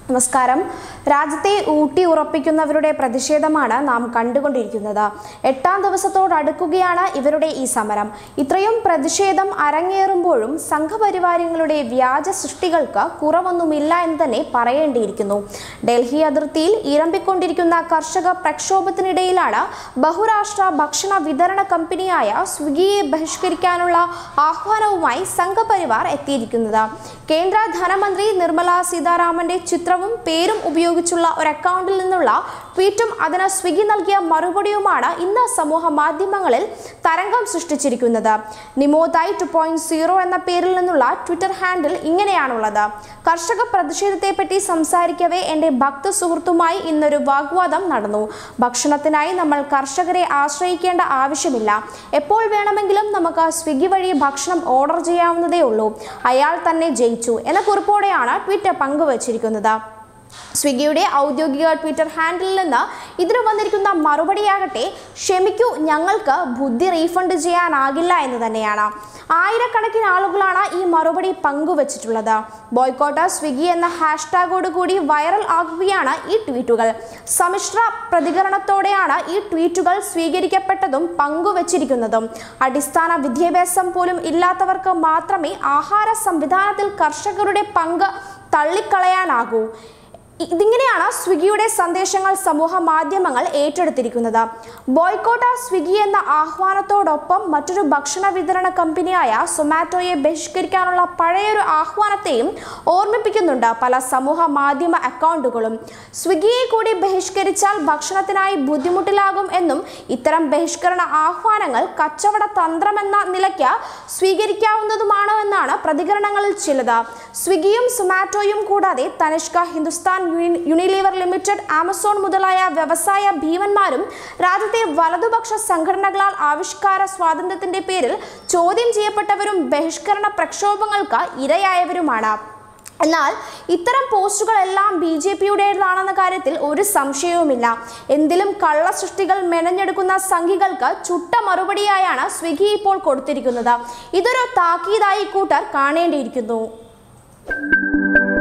നമസ്കാരം രാജ്യത്തെ ഊട്ടി ഉറപ്പിക്കുന്നവരുടെ പ്രതിഷേധമാണ് നാം കണ്ടുകൊണ്ടിരിക്കുന്നത് എട്ടാം ദിവസത്തോടടുക്കുകയാണ് ഇവരുടെ ഈ സമരം ഇത്രയും പ്രതിഷേധം അരങ്ങേറുമ്പോഴും സംഘപരിവാരങ്ങളുടെ വ്യാജ സൃഷ്ടികൾക്ക് കുറവൊന്നുമില്ല എന്ന് തന്നെ പറയേണ്ടിയിരിക്കുന്നു ഡൽഹി അതിർത്തിയിൽ ഇരമ്പിക്കൊണ്ടിരിക്കുന്ന കർഷക പ്രക്ഷോഭത്തിനിടയിലാണ് ബഹുരാഷ്ട്ര ഭക്ഷണ വിതരണ കമ്പനിയായ സ്വിഗ്ഗിയെ ബഹിഷ്കരിക്കാനുള്ള ആഹ്വാനവുമായി സംഘപരിവാർ എത്തിയിരിക്കുന്നത് കേന്ദ്ര ധനമന്ത്രി നിർമ്മല സീതാരാമന്റെ ചിത്രവും പേരും ഉപയോഗിച്ചുള്ള ഒരു അക്കൗണ്ടിൽ നിന്നുള്ള ട്വീറ്റും അതിന് സ്വിഗ്ഗി നൽകിയ മറുപടിയുമാണ് ഇന്ന് സമൂഹ മാധ്യമങ്ങളിൽ തരംഗം സൃഷ്ടിച്ചിരിക്കുന്നത് നിമോദായ് ടു പോയിന്റ് സീറോ എന്ന പേരിൽ നിന്നുള്ള ട്വിറ്റർ ഹാൻഡിൽ ഇങ്ങനെയാണുള്ളത് കർഷക പ്രതിഷേധത്തെപ്പറ്റി സംസാരിക്കവേ എൻ്റെ ഭക്ത സുഹൃത്തുമായി ഇന്നൊരു വാഗ്വാദം നടന്നു ഭക്ഷണത്തിനായി നമ്മൾ കർഷകരെ ആശ്രയിക്കേണ്ട ആവശ്യമില്ല എപ്പോൾ വേണമെങ്കിലും നമുക്ക് സ്വിഗ്ഗി വഴി ഭക്ഷണം ഓർഡർ ചെയ്യാവുന്നതേ ഉള്ളൂ അയാൾ തന്നെ ജയിച്ചു എന്ന കുറിപ്പോടെയാണ് ട്വിറ്റർ പങ്കുവച്ചിരിക്കുന്നത് സ്വിഗ്ഗിയുടെ ഔദ്യോഗിക ട്വിറ്റർ ഹാൻഡിലിൽ നിന്ന് ഇതിന് വന്നിരിക്കുന്ന മറുപടിയാകട്ടെ ക്ഷമിക്കൂ ഞങ്ങൾക്ക് ബുദ്ധി റീഫണ്ട് ചെയ്യാനാകില്ല എന്ന് തന്നെയാണ് ആയിരക്കണക്കിന് ആളുകളാണ് ഈ മറുപടി പങ്കുവച്ചിട്ടുള്ളത് ബോയ്ക്കോട്ട് സ്വിഗ്ഗി എന്ന ഹാഷ്ടാഗോട് കൂടി വൈറൽ ആകുകയാണ് ഈ ട്വീറ്റുകൾ സമ്മിശ്ര പ്രതികരണത്തോടെയാണ് ഈ ട്വീറ്റുകൾ സ്വീകരിക്കപ്പെട്ടതും പങ്കുവച്ചിരിക്കുന്നതും അടിസ്ഥാന വിദ്യാഭ്യാസം പോലും ഇല്ലാത്തവർക്ക് മാത്രമേ ആഹാര സംവിധാനത്തിൽ കർഷകരുടെ പങ്ക് തള്ളിക്കളയാനാകൂ ഇതിങ്ങനെയാണ് സ്വിഗ്ഗിയുടെ സന്ദേശങ്ങൾ സമൂഹ മാധ്യമങ്ങൾ ഏറ്റെടുത്തിരിക്കുന്നത് ബോയ്ക്കോട്ട സ്വിഗ്ഗി എന്ന ആഹ്വാനത്തോടൊപ്പം മറ്റൊരു ഭക്ഷണ വിതരണ കമ്പനിയായ സൊമാറ്റോയെ ബഹിഷ്കരിക്കാനുള്ള പഴയൊരു ആഹ്വാനത്തെയും ഓർമ്മിപ്പിക്കുന്നുണ്ട് പല സമൂഹ മാധ്യമ അക്കൗണ്ടുകളും സ്വിഗ്ഗിയെ കൂടി ബഹിഷ്കരിച്ചാൽ ഭക്ഷണത്തിനായി ബുദ്ധിമുട്ടിലാകും എന്നും ഇത്തരം ബഹിഷ്കരണ ആഹ്വാനങ്ങൾ കച്ചവട തന്ത്രമെന്ന നിലയ്ക്ക് സ്വീകരിക്കാവുന്നതുമാണോ എന്നാണ് പ്രതികരണങ്ങളിൽ ചിലത് സ്വിഗ്ഗിയും സൊമാറ്റോയും കൂടാതെ തനിഷ്ക ഹിന്ദുസ്ഥാൻ യൂണി- യൂണിലിവർ ലിമിറ്റഡ് ആമസോൺ മുതലായ വ്യവസായ ഭീമന്മാരും രാജ്യത്തെ വലതുപക്ഷ സംഘടനകളാൽ ആവിഷ്കാര സ്വാതന്ത്ര്യത്തിന്റെ പേരിൽ ചോദ്യം ചെയ്യപ്പെട്ടവരും ബഹിഷ്കരണ പ്രക്ഷോഭങ്ങൾക്ക് ഇരയായവരുമാണ് എന്നാൽ ഇത്തരം പോസ്റ്റുകളെല്ലാം ബി ജെ പിയുടേതാണെന്ന കാര്യത്തിൽ ഒരു സംശയവുമില്ല എന്തിലും കള്ള സൃഷ്ടികൾ മെനഞ്ഞെടുക്കുന്ന സംഘികൾക്ക് ചുട്ട മറുപടിയായാണ് സ്വിഗ്ഗി ഇപ്പോൾ കൊടുത്തിരിക്കുന്നത് ഇതൊരു താക്കീതായി കൂട്ടർ കാണേണ്ടിയിരിക്കുന്നു